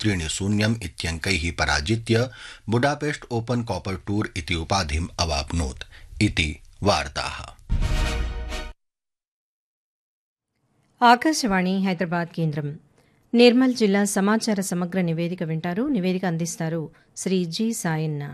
त्रीणि शून्यम् इत्यङ्कैः पराजित्य बुडापेस्ट ओपन कॉपर टूर इति उपाधिम् अवाप्नोत् इति वार्ताः ఆకాశవాణి హైదరాబాద్ కేంద్రం నిర్మల్ జిల్లా సమాచార సమగ్ర నివేదిక వింటారు నివేదిక అందిస్తారు శ్రీ జి సాయన్న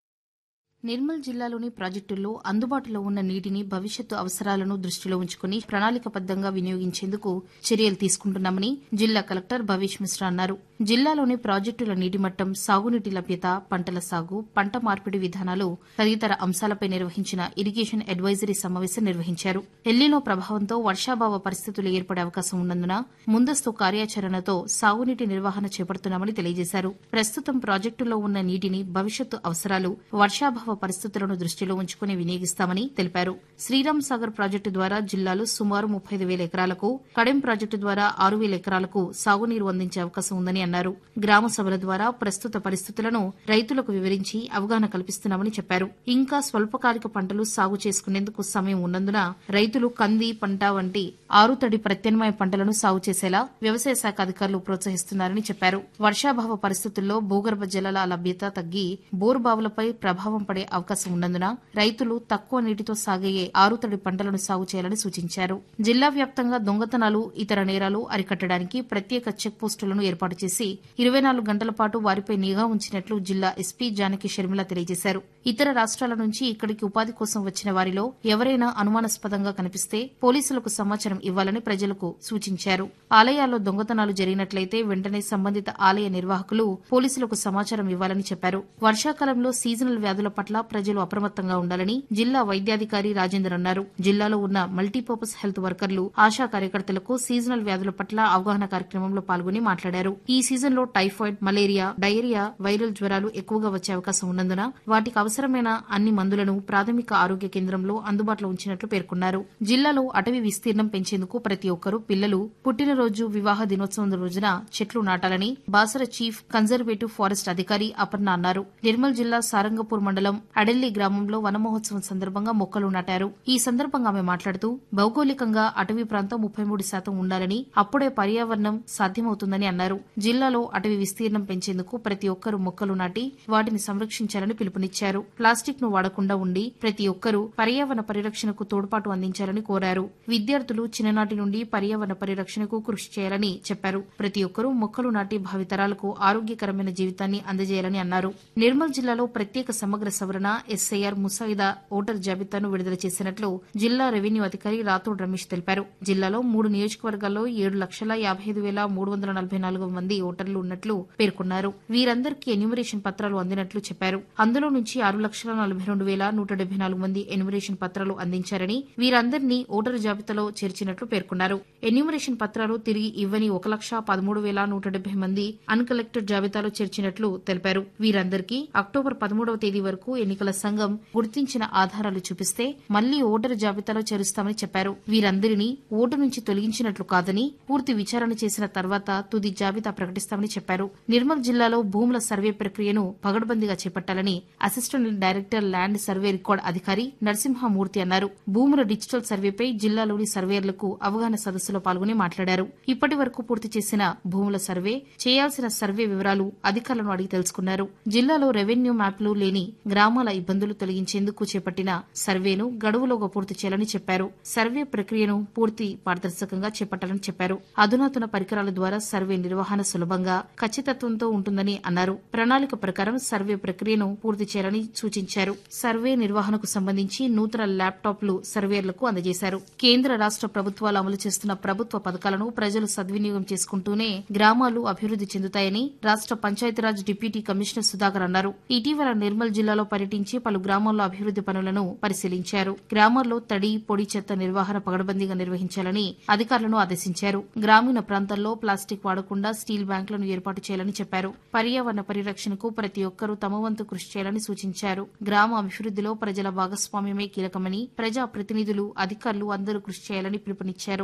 నిర్మల్ జిల్లాలోని ప్రాజెక్టుల్లో అందుబాటులో ఉన్న నీటిని భవిష్యత్తు అవసరాలను దృష్టిలో ఉంచుకుని ప్రణాళికబద్దంగా వినియోగించేందుకు చర్యలు తీసుకుంటున్నామని జిల్లా కలెక్టర్ భవేష్ మిశ్రా అన్నారు జిల్లాలోని ప్రాజెక్టుల నీటి మట్టం సాగునీటి లభ్యత పంటల సాగు పంట మార్పిడి విధానాలు తదితర అంశాలపై నిర్వహించిన ఇరిగేషన్ అడ్వైజరీ సమావేశం నిర్వహించారు ఎల్లీనో ప్రభావంతో వర్షాభావ పరిస్థితులు ఏర్పడే అవకాశం ఉన్నందున ముందస్తు కార్యాచరణతో సాగునీటి నిర్వహణ చేపడుతున్నామని తెలియజేశారు ప్రస్తుతం ప్రాజెక్టులో ఉన్న నీటిని భవిష్యత్తు అవసరాలు వర్షాభావ పరిస్థితులను దృష్టిలో ఉంచుకుని వినియోగిస్తామని తెలిపారు శ్రీరామ్ సాగర్ ప్రాజెక్టు ద్వారా జిల్లాలో సుమారు ముప్పై ఐదు వేల ఎకరాలకు కడెం ప్రాజెక్టు ద్వారా ఆరు వేల ఎకరాలకు సాగునీరు అందించే అవకాశం ఉందని అన్నారు గ్రామ సభల ద్వారా ప్రస్తుత పరిస్థితులను రైతులకు వివరించి అవగాహన కల్పిస్తున్నామని చెప్పారు ఇంకా స్వల్పకాలిక పంటలు సాగు చేసుకునేందుకు సమయం ఉన్నందున రైతులు కంది పంట వంటి ఆరుతడి ప్రత్యామ్నాయ పంటలను సాగు చేసేలా వ్యవసాయ శాఖ అధికారులు ప్రోత్సహిస్తున్నారని చెప్పారు వర్షాభావ పరిస్థితుల్లో భూగర్భ జలాల లభ్యత తగ్గి బోరుబావులపై ప్రభావం పడే అవకాశం ఉన్నందున రైతులు తక్కువ నీటితో సాగయ్యే ఆరుతడి పంటలను సాగు చేయాలని సూచించారు జిల్లా వ్యాప్తంగా దొంగతనాలు ఇతర నేరాలు అరికట్టడానికి ప్రత్యేక చెక్ పోస్టులను ఏర్పాటు చేసి ఇరవై నాలుగు గంటల పాటు వారిపై నిఘా ఉంచినట్లు జిల్లా ఎస్పీ జానకి షర్మిల తెలియజేశారు ఇతర రాష్ట్రాల నుంచి ఇక్కడికి ఉపాధి కోసం వచ్చిన వారిలో ఎవరైనా అనుమానాస్పదంగా కనిపిస్తే పోలీసులకు సమాచారం ఇవ్వాలని ప్రజలకు సూచించారు ఆలయాల్లో దొంగతనాలు జరిగినట్లయితే వెంటనే సంబంధిత ఆలయ నిర్వాహకులు పోలీసులకు సమాచారం ఇవ్వాలని చెప్పారు వర్షాకాలంలో సీజనల్ వ్యాధుల పట్ల ప్రజలు అప్రమత్తంగా ఉండాలని జిల్లా వైద్యాధికారి రాజేందర్ అన్నారు జిల్లాలో ఉన్న మల్టీపర్పస్ హెల్త్ వర్కర్లు ఆశా కార్యకర్తలకు సీజనల్ వ్యాధుల పట్ల అవగాహన కార్యక్రమంలో పాల్గొని మాట్లాడారు ఈ సీజన్ లో టైఫాయిడ్ మలేరియా డయేరియా వైరల్ జ్వరాలు ఎక్కువగా వచ్చే అవకాశం ఉన్నందున వాటికి అవసరమైన అన్ని మందులను ప్రాథమిక ఆరోగ్య కేంద్రంలో అందుబాటులో ఉంచినట్లు పేర్కొన్నారు జిల్లాలో అటవీ విస్తీర్ణం పెంచేందుకు ప్రతి ఒక్కరూ పిల్లలు పుట్టినరోజు వివాహ దినోత్సవం రోజున చెట్లు నాటాలని బాసర చీఫ్ కన్జర్వేటివ్ ఫారెస్ట్ అధికారి అపర్ణ అన్నారు నిర్మల్ జిల్లా సారంగపూర్ మండలం అడెల్లి గ్రామంలో వన మహోత్సవం సందర్భంగా మొక్కలు నాటారు ఈ సందర్భంగా ఆమె మాట్లాడుతూ భౌగోళికంగా అటవీ ప్రాంతం ముప్పై మూడు శాతం ఉండాలని అప్పుడే పర్యావరణం సాధ్యమవుతుందని అన్నారు జిల్లాలో అటవీ విస్తీర్ణం పెంచేందుకు ప్రతి ఒక్కరూ మొక్కలు నాటి వాటిని సంరక్షించాలని పిలుపునిచ్చారు ప్లాస్టిక్ ను వాడకుండా ఉండి ప్రతి ఒక్కరూ పర్యావరణ పరిరక్షణకు తోడ్పాటు అందించాలని కోరారు విద్యార్థులు చిన్ననాటి నుండి పర్యావరణ పరిరక్షణకు కృషి చేయాలని చెప్పారు ప్రతి ఒక్కరూ మొక్కలు నాటి భావితరాలకు ఆరోగ్యకరమైన జీవితాన్ని అందజేయాలని అన్నారు నిర్మల్ జిల్లాలో ప్రత్యేక సమగ్ర సవరణ ఎస్ఐఆర్ ముసాయిదా ఓటర్ జాబితాను విడుదల చేసినట్లు జిల్లా రెవెన్యూ అధికారి రాథోడ్ రమేష్ తెలిపారు జిల్లాలో మూడు నియోజకవర్గాల్లో ఏడు లక్షల యాభై ఐదు వేల మూడు వందల నలభై నాలుగు మంది ఓటర్లు ఉన్నట్లు పేర్కొన్నారు వీరందరికీ ఎన్యూమరేషన్ పత్రాలు అందినట్లు చెప్పారు అందులో నుంచి ఆరు లక్షల నలభై రెండు వేల నూట డెబ్బై నాలుగు మంది ఎన్యూమరేషన్ పత్రాలు అందించారని వీరందరినీ ఓటరు జాబితాలో చేర్చినట్లు పేర్కొన్నారు ఎన్యూమరేషన్ పత్రాలు తిరిగి ఇవ్వని ఒక లక్ష పదమూడు వేల నూట డెబ్బై మంది అన్కలెక్టెడ్ జాబితాలో చేర్చినట్లు తెలిపారు వీరందరికీ అక్టోబర్ పదమూడవ తేదీ వరకు ఎన్నికల సంఘం గుర్తించిన ఆధారాలు చూపిస్తే మళ్లీ ఓటరు జాబితాలో చేరుస్తామని చెప్పారు వీరందరినీ ఓటు నుంచి తొలగించినట్లు కాదని పూర్తి విచారణ చేసిన తర్వాత తుది జాబితా ప్రకటిస్తామని చెప్పారు నిర్మల్ జిల్లాలో భూముల సర్వే ప్రక్రియను పగడ్బందీగా చేపట్టాలని assistant director land survey record అధికారి నరసింహమూర్తి అన్నారు భూముల డిజిటల్ సర్వేపై జిల్లాలోని సర్వేయర్లకు అవగాహన సదస్సులో పాల్గొని మాట్లాడారు ఇప్పటి వరకు పూర్తి చేసిన భూముల సర్వే చేయాల్సిన సర్వే వివరాలు అధికారులను అడిగి తెలుసుకున్నారు జిల్లాలో రెవెన్యూ మ్యాప్లు లేని గ్రామాల ఇబ్బందులు తొలగించేందుకు చేపట్టిన సర్వేను గడువులోగా పూర్తి చేయాలని చెప్పారు సర్వే ప్రక్రియను పూర్తి పారదర్శకంగా చేపట్టాలని చెప్పారు అధునాతన పరికరాల ద్వారా సర్వే నిర్వహణ సులభంగా ఖచ్చితత్వంతో ఉంటుందని అన్నారు ప్రణాళిక ప్రకారం సర్వే ప్రక్రియను పూర్తి చేయాలని సూచించారు సర్వే నిర్వహణకు సంబంధించి నూతన ల్యాప్టాప్లు సర్వేర్లకు అందజేశారు కేంద్ర రాష్ట ప్రభుత్వాలు అమలు చేస్తున్న ప్రభుత్వ పథకాలను ప్రజలు సద్వినియోగం చేసుకుంటూనే గ్రామాలు అభివృద్ది చెందుతాయని రాష్ట పంచాయతీరాజ్ డిప్యూటీ కమిషనర్ సుధాకర్ అన్నారు ఇటీవల నిర్మల్ జిల్లాలో పర్యటించి పలు గ్రామాల్లో అభివృద్ది పనులను పరిశీలించారు గ్రామాల్లో తడి పొడి చెత్త నిర్వహణ పగడబందీగా నిర్వహించాలని అధికారులను ఆదేశించారు గ్రామీణ ప్రాంతాల్లో ప్లాస్టిక్ వాడకుండా స్టీల్ బ్యాంకులను ఏర్పాటు చేయాలని చెప్పారు పర్యావరణ పరిరక్షణకు ప్రతి ఒక్కరూ తమ వంతు కృషి చేయాలని సూచించారు గ్రామ అభివృద్దిలో ప్రజల భాగస్వామ్యమే కీలకమని ప్రజా ప్రతినిధులు అధికారులు అందరూ కృషి చేయాలని పిలుపునిచ్చారు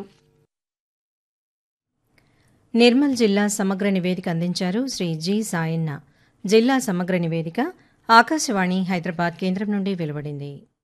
నిర్మల్ జిల్లా సమగ్ర నివేదిక అందించారు శ్రీ జి సాయన్న జిల్లా సమగ్ర నివేదిక ఆకాశవాణి హైదరాబాద్ కేంద్రం నుండి వెలువడింది